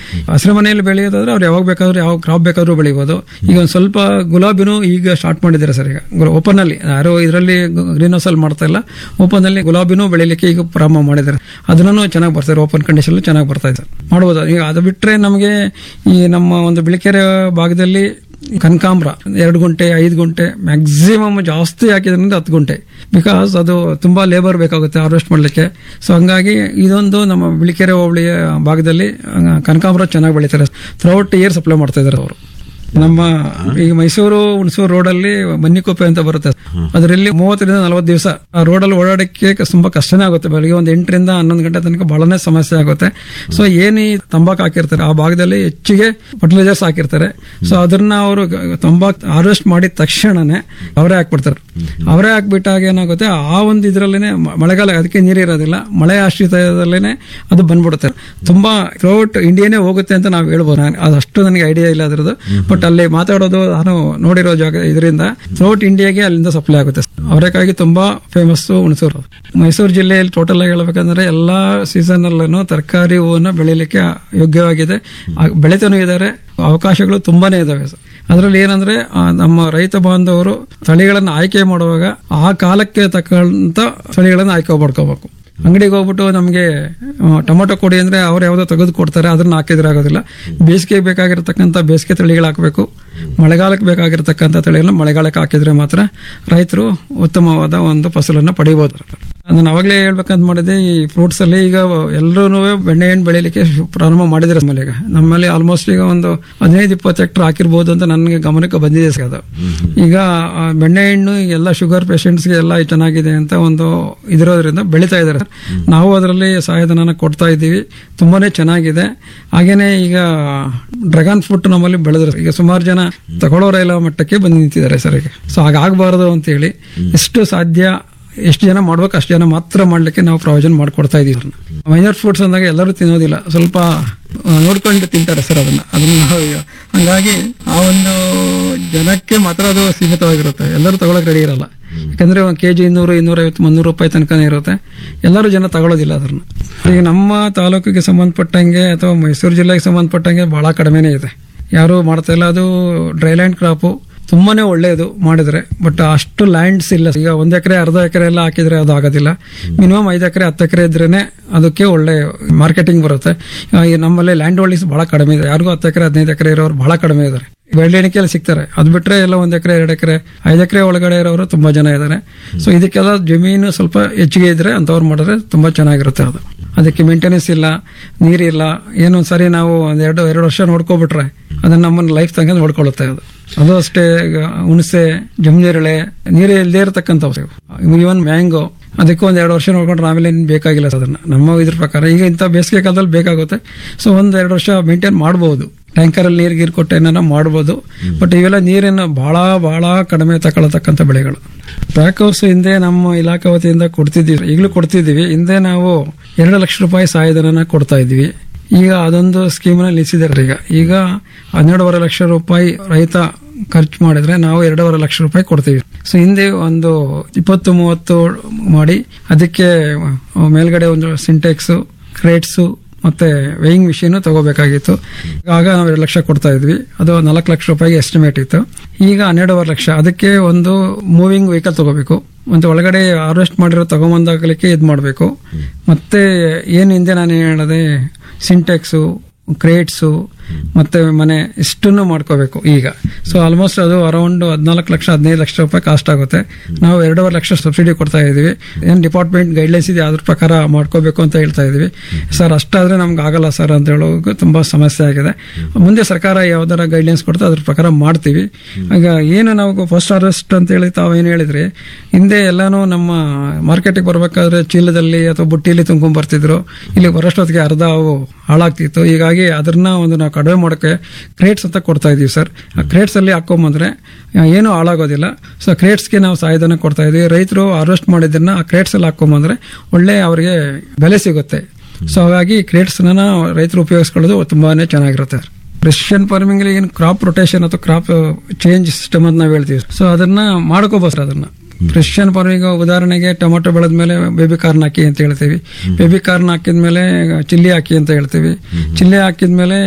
ಹಸಿರು ಮನೆಯಲ್ಲಿ ಬೆಳೆಯೋದಾದ್ರೆ ಅವ್ರು ಯಾವಾಗ ಬೇಕಾದ್ರೂ ಯಾವ ಕ್ರಾಪ್ ಬೇಕಾದ್ರೂ ಬೆಳಿಬೋದು ಈಗ ಒಂದ್ ಸ್ವಲ್ಪ ಗುಲಾಬಿನೂ ಈಗ ಸ್ಟಾರ್ಟ್ ಮಾಡಿದ್ದಾರೆ ಸರ್ ಈಗ ಓಪನ್ ಅಲ್ಲಿ ಯಾರು ಇದರಲ್ಲಿ ಗ್ರೀನ್ ಹೌಸ್ ಅಲ್ಲಿ ಮಾಡ್ತಾ ಇಲ್ಲ ಓಪನ್ ಅಲ್ಲಿ ಗುಲಾಬಿನೂ ಬೆಳಿಲಿಕ್ಕೆ ಈಗ ಪ್ರಾರಂಭ ಮಾಡಿದ್ದಾರೆ ಅದನ್ನು ಚೆನ್ನಾಗಿ ಬರ್ತಾರೆ ಓಪನ್ ಕಂಡೀಷನ್ ಚೆನ್ನಾಗಿ ಬರ್ತಾ ಇದೆ ಮಾಡ್ಬೋದು ಈಗ ಅದು ಬಿಟ್ರೆ ನಮಗೆ ಈ ನಮ್ಮ ಒಂದು ಬಿಳಿಕೆರೆ ಭಾಗದಲ್ಲಿ ಕನಕಾಂಬ್ರ ಎರಡು ಗುಂಟೆ ಐದು ಗುಂಟೆ ಮ್ಯಾಕ್ಸಿಮಮ್ ಜಾಸ್ತಿ ಹಾಕಿದ್ರಿಂದ ಹತ್ತು ಗುಂಟೆ ಬಿಕಾಸ್ ಅದು ತುಂಬಾ ಲೇಬರ್ ಬೇಕಾಗುತ್ತೆ ಹಾರ್ವೆಸ್ಟ್ ಮಾಡಲಿಕ್ಕೆ ಸೊ ಹಂಗಾಗಿ ಇದೊಂದು ನಮ್ಮ ಬಿಳಿಕೆರೆ ಹೋಬಳಿಯ ಭಾಗದಲ್ಲಿ ಆ, ಕನಕಾಂಬ್ರ ಚೆನ್ನಾಗಿ ಬೆಳೀತಾರೆ ಥ್ರೌಟ್ ಇಯರ್ ಸಪ್ಲೈ ಮಾಡ್ತಾ ಇದ್ದಾರೆ ಅವರು ನಮ್ಮ ಈಗ ಮೈಸೂರು ಹುಣಸೂರು ರೋಡಲ್ಲಿ ಬನ್ನಿಕೊಪ್ಪೆ ಅಂತ ಬರುತ್ತೆ ಅದರಲ್ಲಿ ಮೂವತ್ತರಿಂದ ನಲವತ್ತು ದಿವಸ ಆ ರೋಡಲ್ಲಿ ಓಡಾಡಕ್ಕೆ ಕ- ತುಂಬಾ ಕಷ್ಟನೇ ಆಗುತ್ತೆ ಬೆಳಗ್ಗೆ ಒಂದು ಎಂಟರಿಂದ ಹನ್ನೊಂದು ಗಂಟೆ ತನಕ ಬಹಳನೇ ಸಮಸ್ಯೆ ಆಗುತ್ತೆ ಸೊ ಏನು ಈ ತಂಬಾಕು ಹಾಕಿರ್ತಾರೆ ಆ ಭಾಗದಲ್ಲಿ ಹೆಚ್ಚಿಗೆ ಫರ್ಟಿಲೈಸರ್ಸ್ ಹಾಕಿರ್ತಾರೆ ಸೊ ಅದನ್ನ ಅವರು ತಂಬಾಕು ಹಾರ್ವೆಸ್ಟ್ ಮಾಡಿದ ತಕ್ಷಣನೇ ಅವರೇ ಹಾಕ್ಬಿಡ್ತಾರೆ ಅವರೇ ಹಾಕ್ಬಿಟ್ಟಾಗ ಏನಾಗುತ್ತೆ ಆ ಒಂದು ಇದ್ರಲ್ಲೇನೆ ಮ- ಮಳೆಗಾಲ ಅದಕ್ಕೆ ನೀರಿರೋದಿಲ್ಲ ಮಳೆ ಆಶ್ರಿತದಲ್ಲೇನೆ ಅದು ಬಂದ್ಬಿಡುತ್ತೆ ತುಂಬಾ ಥ್ರೂಔಟ್ ಇಂಡಿಯಾನೇ ಹೋಗುತ್ತೆ ಅಂತ ನಾವು ಹೇಳ್ಬೋದು ನಾನು ಅದಷ್ಟು ನನಗೆ ಐಡಿಯಾ ಇಲ್ಲ ಅದ್ರದ್ದು ಬಟ್ ಅಲ್ಲಿ ಮಾತಾಡೋದು ನಾನು ನೋಡಿರೋ ಜಾಗ ಇದರಿಂದ ಥ್ರೂಔಟ್ ಇಂಡಿಯಾಗೆ ಅಲ್ಲಿಂದ ಸಪ್ಲೈ ಆಗುತ್ತೆ ಅವರೇಕಾಗಿ ತುಂಬಾ ಫೇಮಸ್ ಹುಣಸೂರು ಮೈಸೂರು ಜಿಲ್ಲೆಯಲ್ಲಿ ಟೋಟಲ್ ಆಗಿ ಹೇಳ್ಬೇಕಂದ್ರೆ ಎಲ್ಲಾ ಸೀಸನ್ ಅಲ್ಲೂ ತರಕಾರಿ ಹೂವನ್ನ ಬೆಳಿಲಿಕ್ಕೆ ಯೋಗ್ಯವಾಗಿದೆ ಆ, ಬೆಳಿತಾನೂ ಇದ್ದಾರೆ ಅವಕಾಶಗಳು ತುಂಬಾನೇ ಇದಾವೆ ಸರ್ ಅದರಲ್ಲಿ ಏನಂದ್ರೆ ಆ, ನಮ್ಮ ರೈತ ಬಾಂಧವರು ತಳಿಗಳನ್ನ ಆಯ್ಕೆ ಮಾಡುವಾಗ ಆ ಕಾಲಕ್ಕೆ ತಕ್ಕಂತ ತಳಿಗಳನ್ನ ಆಯ್ಕೆ ಮಾಡ್ಕೋಬೇಕು ಅಂಗಡಿಗೆ ಹೋಗ್ಬಿಟ್ಟು ನಮಗೆ ಟೊಮೊಟೊ ಕೊಡಿ ಅಂದ್ರೆ ಅವ್ರು ಯಾವ್ದೋ ತೆಗೆದು ಕೊಡ್ತಾರೆ ಅದನ್ನ ಹಾಕಿದ್ರೆ ಆಗೋದಿಲ್ಲ ಬೇಸಿಗೆಗೆ ಬೇಕಾಗಿರ್ತಕ್ಕಂಥ ಬೇಸಿಗೆ ತಳಿಗಳು ಹಾಕಬೇಕು ಮಳೆಗಾಲಕ್ಕೆ ಬೇಕಾಗಿರ್ತಕ್ಕಂಥ ತಳಿಗಳನ್ನ ಮಳೆಗಾಲಕ್ಕೆ ಹಾಕಿದ್ರೆ ಮಾತ್ರ ರೈತರು ಉತ್ತಮವಾದ ಒಂದು ಫಸಲನ್ನು ಪಡಿಬಹುದು ನಾನು ಅವಾಗಲೇ ಹೇಳ್ಬೇಕಂತ ಮಾಡಿದೆ ಈ ಫ್ರೂಟ್ಸ್ ಅಲ್ಲಿ ಈಗ ಎಲ್ಲರೂ ಬೆಣ್ಣೆ ಹಣ್ಣು ಬೆಳಿಲಿಕ್ಕೆ ಶು- ಪ್ರಾರಂಭ ಮಾಡಿದ್ರೆ ನಮ್ಮಲ್ಲಿ ಈಗ ನಮ್ಮಲ್ಲಿ ಆಲ್ಮೋಸ್ಟ್ ಈಗ ಒಂದು ಹದಿನೈದು ಇಪ್ಪತ್ತು ಹೆಕ್ಟರ್ ಹಾಕಿರ್ಬೋದು ಅಂತ ನನಗೆ ಗಮನಕ್ಕೆ ಬಂದಿದೆ ಸರ್ ಅದು ಈಗ ಆ ಬೆಣ್ಣೆ ಹಣ್ಣು ಎಲ್ಲ ಶುಗರ್ ಪೇಷಂಟ್ಸ್ಗೆ ಎಲ್ಲ ಚೆನ್ನಾಗಿದೆ ಅಂತ ಒಂದು ಇದಿರೋದ್ರಿಂದ ಬೆಳೀತಾ ಇದ್ದಾರೆ ನಾವು ಅದರಲ್ಲಿ ಸಹಾಯಧನ ಕೊಡ್ತಾ ಇದ್ದೀವಿ ತುಂಬಾನೇ ಚೆನ್ನಾಗಿದೆ ಹಾಗೇನೆ ಈಗ ಡ್ರ್ಯಾಗನ್ ಫ್ರೂಟ್ ನಮ್ಮಲ್ಲಿ ಬೆಳೆದ್ರೆ ಈಗ ಸುಮಾರು ಜನ ತಗೊಳ್ಳೋರೆಲ್ಲ ಮಟ್ಟಕ್ಕೆ ಬಂದು ನಿಂತಿದ್ದಾರೆ ಸರ್ ಈಗ ಸೊ ಹಾಗಾಗಬಾರದು ಅಂತ ಹೇಳಿ ಎಷ್ಟು ಸಾಧ್ಯ ಎಷ್ಟು ಜನ ಮಾಡ್ಬೇಕು ಅಷ್ಟು ಜನ ಮಾತ್ರ ಮಾಡ್ಲಿಕ್ಕೆ ನಾವು ಪ್ರಯೋಜನ ಮಾಡ್ಕೊಡ್ತಾ ಇದೀವಿ ಅವ್ರನ್ನ ಮೈನರ್ ಫ್ರೂಟ್ಸ್ ಅಂದಾಗ ಎಲ್ಲರೂ ತಿನ್ನೋದಿಲ್ಲ ಸ್ವಲ್ಪ ಆ, ನೋಡ್ಕೊಂಡು ತಿಂತಾರೆ ಸರ್ ಅದನ್ನ ಅದನ್ನ ನಾವು ಈಗ- ಹಂಗಾಗಿ ಆ ಒಂದು ಜನಕ್ಕೆ ಮಾತ್ರ ಅದು ಸೀಮಿತವಾಗಿರುತ್ತೆ ಎಲ್ಲರೂ ತಗೊಳಕ್ ರೆಡಿ ಇರಲ್ಲ ಯಾಕಂದ್ರೆ ಒಂದು ಕೆಜಿ ಇನ್ನೂರು ಇನ್ನೂರೈವತ್ತು ಮುನ್ನೂರು ರೂಪಾಯಿ ತನಕನೇ ಇರುತ್ತೆ ಎಲ್ಲರೂ ಜನ ತಗೊಳ್ಳೋದಿಲ್ಲ ಅದನ್ನ ಈಗ ನಮ್ಮ ತಾಲೂಕಿಗೆ ಸಂಬಂಧಪಟ್ಟಂಗೆ ಅಥವಾ ಮೈಸೂರು ಜಿಲ್ಲೆಗೆ ಸಂಬಂಧಪಟ್ಟಂಗೆ ಬಹಳ ಕಡಿಮೆನೇ ಇದೆ ಯಾರು ಮಾಡ್ತಾ ಇಲ್ಲ ಅದು ಡ್ರೈಲ್ಯಾಂಡ್ ಕ್ರಾಪು ತುಂಬಾನೇ ಒಳ್ಳೆಯದು ಮಾಡಿದ್ರೆ ಬಟ್ ಅಷ್ಟು ಲ್ಯಾಂಡ್ಸ್ ಇಲ್ಲ ಈಗ ಒಂದ್ ಎಕರೆ ಅರ್ಧ ಎಕರೆ ಎಲ್ಲ ಹಾಕಿದ್ರೆ ಅದು ಆಗೋದಿಲ್ಲ ಮಿನಿಮಮ್ ಐದು ಎಕರೆ ಹತ್ತು ಎಕರೆ ಇದ್ರೇನೆ ಅದಕ್ಕೆ ಒಳ್ಳೆ ಮಾರ್ಕೆಟಿಂಗ್ ಬರುತ್ತೆ ಆ, ಈ ನಮ್ಮಲ್ಲಿ ಲ್ಯಾಂಡ್ ಹೋಲ್ಡಿಂಗ್ಸ್ ಬಹಳ ಕಡಿಮೆ ಇದೆ ಯಾರಿಗೂ ಹತ್ತು ಎಕರೆ ಹದಿನೈದು ಎಕರೆ ಇರೋರು ಬಹಳ ಕಡಿಮೆ ಇದ್ದಾರೆ ಬೆಳ್ಳೆಣಿಕೆಯಲ್ಲಿ ಸಿಗ್ತಾರೆ ಅದು ಬಿಟ್ರೆ ಎಲ್ಲ ಒಂದ್ ಎಕರೆ ಎರಡು ಎಕರೆ ಐದು ಎಕರೆ ಒಳಗಡೆ ಇರೋರು ತುಂಬಾ ಜನ ಇದ್ದಾರೆ ಸೊ ಇದಕ್ಕೆಲ್ಲ ಜಮೀನು ಸ್ವಲ್ಪ ಹೆಚ್ಚಿಗೆ ಇದ್ರೆ ಅಂತವ್ರು ಮಾಡಿದ್ರೆ ತುಂಬಾ ಚೆನ್ನಾಗಿರುತ್ತೆ ಅದು ಅದಕ್ಕೆ ಮೇಂಟೆನೆನ್ಸ್ ಇಲ್ಲ ನೀರಿಲ್ಲ ಏನೋ ಸರಿ ನಾವು ಒಂದ್ ಎರಡು ಎರಡು ವರ್ಷ ನೋಡ್ಕೊಬಿಟ್ರೆ ಅದನ್ನ ನಮ್ಮನ್ನ ಲೈಫ್ ತನಕ ನೋಡ್ಕೊಳ್ಳುತ್ತೆ ಅದು ಅದು ಅಷ್ಟೇ ಈಗ ಹುಣಸೆ ಜಮ್ನೇರಳೆ ನೀರು ಇಲ್ಲದೆ ಇರತಕ್ಕಂಥವು ಇವನ್ ಮ್ಯಾಂಗೋ ಅದಕ್ಕೆ ಒಂದ್ ಎರಡು ವರ್ಷ ನೋಡ್ಕೊಂಡ್ರೆ ಆಮೇಲೆ ಏನ್ ಬೇಕಾಗಿಲ್ಲ ಸರ್ ಅದನ್ನ ನಮ್ಮ ಇದ್ರ ಪ್ರಕಾರ ಈಗ ಇಂಥ ಬೇಸಿಗೆ ಕಾಲದಲ್ಲಿ ಬೇಕಾಗುತ್ತೆ ಸೊ ಒಂದ್ ಎರಡು ವರ್ಷ ಮೇಂಟೈನ್ ಮಾಡಬಹುದು ಟ್ಯಾಂಕರ್ ಅಲ್ಲಿ ನೀರು ಗೀರು ಕೊಟ್ಟು ಏನಾರ ಮಾಡ್ಬೋದು ಬಟ್ ಇವೆಲ್ಲ ನೀರನ್ನು ಬಹಳ ಬಹಳ ಕಡಿಮೆ ತಗೊಳ್ಳತಕ್ಕಂಥ ಬೆಳೆಗಳು ಬ್ಯಾಕ್ ಹೌಸ್ ಹಿಂದೆ ನಮ್ಮ ಇಲಾಖೆ ವತಿಯಿಂದ ಕೊಡ್ತಿದ್ದೀವಿ ಈಗಲೂ ಕೊಡ್ತಿದ್ದೀವಿ ಹಿಂದೆ ನಾವು ಎರಡು ಲಕ್ಷ ರೂಪಾಯಿ ಸಹಾಯಧನ ಕೊಡ್ತಾ ಇದ್ವಿ ಈಗ ಅದೊಂದು ಸ್ಕೀಮ್ನ ನಿಲ್ಲಿಸಿದಾರೆ ಈಗ ಈಗ ಹನ್ನೆರಡೂವರೆ ಲಕ್ಷ ರೂಪಾಯಿ ರೈತ ಖರ್ಚು ಮಾಡಿದ್ರೆ ನಾವು ಎರಡೂವರೆ ಲಕ್ಷ ರೂಪಾಯಿ ಕೊಡ್ತೀವಿ ಸೊ ಹಿಂದೆ ಒಂದು ಇಪ್ಪತ್ತು ಮೂವತ್ತು ಮಾಡಿ ಅದಕ್ಕೆ ಮೇಲ್ಗಡೆ ಒಂದು ಸಿಂಟೆಕ್ಸ್ ಕ್ರೇಟ್ಸು ಮತ್ತೆ ವೇಯಿಂಗ್ ಮಿಷಿನ್ ತಗೋಬೇಕಾಗಿತ್ತು ಆಗ ನಾವು ಎರಡು ಲಕ್ಷ ಕೊಡ್ತಾ ಇದ್ವಿ ಅದು ನಾಲ್ಕು ಲಕ್ಷ ರೂಪಾಯಿಗೆ ಎಸ್ಟಿಮೇಟ್ ಇತ್ತು ಈಗ ಹನ್ನೆರಡೂವರೆ ಲಕ್ಷ ಅದಕ್ಕೆ ಒಂದು ಮೂವಿಂಗ್ ವೆಹಿಕಲ್ ತಗೋಬೇಕು ಮತ್ತೆ ಒಳಗಡೆ ಹಾರ್ವೆಸ್ಟ್ ಮಾಡಿರೋ ತಗೊಂಬಂದಾಗಲಿಕ್ಕೆ ಇದು ಮಾಡಬೇಕು ಮತ್ತೆ ಏನು ಹಿಂದೆ ನಾನು ಹೇಳಿದೆ ಸಿಂಟೆಕ್ಸು ಕ್ರೇಟ್ಸು ಮತ್ತೆ ಮನೆ ಇಷ್ಟನ್ನು ಮಾಡ್ಕೋಬೇಕು ಈಗ ಸೊ ಆಲ್ಮೋಸ್ಟ್ ಅದು ಅರೌಂಡ್ ಹದಿನಾಲ್ಕು ಲಕ್ಷ ಹದಿನೈದು ಲಕ್ಷ ರೂಪಾಯಿ ಕಾಸ್ಟ್ ಆಗುತ್ತೆ ನಾವು ಎರಡೂವರೆ ಲಕ್ಷ ಸಬ್ಸಿಡಿ ಕೊಡ್ತಾ ಇದೀವಿ ಏನು ಡಿಪಾರ್ಟ್ಮೆಂಟ್ ಗೈಡ್ಲೈನ್ಸ್ ಇದೆ ಅದ್ರ ಪ್ರಕಾರ ಮಾಡ್ಕೋಬೇಕು ಅಂತ ಹೇಳ್ತಾ ಇದೀವಿ ಸರ್ ಅಷ್ಟಾದ್ರೆ ನಮ್ಗೆ ಆಗಲ್ಲ ಸರ್ ಅಂತ ಹೇಳೋಕೆ ತುಂಬಾ ಸಮಸ್ಯೆ ಆಗಿದೆ ಮುಂದೆ ಸರ್ಕಾರ ಯಾವ್ದಾರ ಗೈಡ್ಲೈನ್ಸ್ ಕೊಡ್ತಾ ಅದ್ರ ಪ್ರಕಾರ ಮಾಡ್ತೀವಿ ಈಗ ಏನು ನಾವು ಫಸ್ಟ್ ಹಾರ್ವೆಸ್ಟ್ ಅಂತ ಹೇಳಿ ತಾವೇನು ಹೇಳಿದ್ರಿ ಹಿಂದೆ ಎಲ್ಲಾನು ನಮ್ಮ ಮಾರ್ಕೆಟಿಗೆ ಬರ್ಬೇಕಾದ್ರೆ ಚೀಲದಲ್ಲಿ ಅಥವಾ ಬುಟ್ಟಿಲಿ ತುಂಬ್ಕೊಂಡ್ ಬರ್ತಿದ್ರು ಇಲ್ಲಿ ಬರೋಷ್ಟೊತ್ತಿಗೆ ಅರ್ಧ ಅವು ಹಾಳಾಗ್ತಿತ್ತು ಹೀಗಾಗಿ ಅದನ್ನ ಒಂದು ನಾವು ಕಡಿಮೆ ಮಾಡೋಕೆ ಕ್ರೇಟ್ಸ್ ಅಂತ ಕೊಡ್ತಾ ಇದೀವಿ ಸರ್ ಆ ಕ್ರೇಟ್ಸ್ ಅಲ್ಲಿ ಹಾಕೊಂಬಂದ್ರೆ ಆ, ಏನೂ ಹಾಳಾಗೋದಿಲ್ಲ ಸೊ ಕ್ರೇಟ್ಸ್ಗೆ ನಾವು ಸಹಾಯಧನ ಕೊಡ್ತಾ ಇದೀವಿ ರೈತರು ಹಾರ್ವೆಸ್ಟ್ ಮಾಡಿದ್ದನ್ನ ಆ ಕ್ರೇಟ್ಸ್ ಅಲ್ಲಿ ಹಾಕೊಂಬಂದ್ರೆ ಒಳ್ಳೆ ಅವರಿಗೆ ಬೆಲೆ ಸಿಗುತ್ತೆ ಸೊ ಹಾಗಾಗಿ ಕ್ರೇಟ್ಸ್ ರೈತರು ಉಪಯೋಗಿಸ್ಕೊಳ್ಳೋದು ತುಂಬಾನೇ ಚೆನ್ನಾಗಿರುತ್ತೆ ಪ್ರೆಸಿಷನ್ ಫಾರ್ಮಿಂಗ್ ಏನು ಕ್ರಾಪ್ ರೊಟೇಷನ್ ಅಥವಾ ಕ್ರಾಪ್ ಚೇಂಜ್ ಸಿಸ್ಟಮ್ ಅಂತ ನಾವು ಹೇಳ್ತೀವಿ ಸೊ ಅದನ್ನ ಮಾಡ್ಕೋಬೋದು ಅದನ್ನ ಪ್ರೆಸಿಷನ್ ಫಾರ್ಮಿಂಗ್ ಉದಾಹರಣೆಗೆ ಟೊಮೊಟೊ ಬೆಳೆದ ಮೇಲೆ ಬೇಬಿ ಕಾರ್ನ್ ಹಾಕಿ ಅಂತ ಹೇಳ್ತೀವಿ ಬೇಬಿ ಕಾರ್ನ್ ಹಾಕಿದ್ಮೇಲೆ ಚಿಲ್ಲಿ ಹಾಕಿ ಅಂತ ಹೇಳ್ತೀವಿ ಚಿಲ್ಲಿ ಹಾಕಿದ್ಮೇಲೆ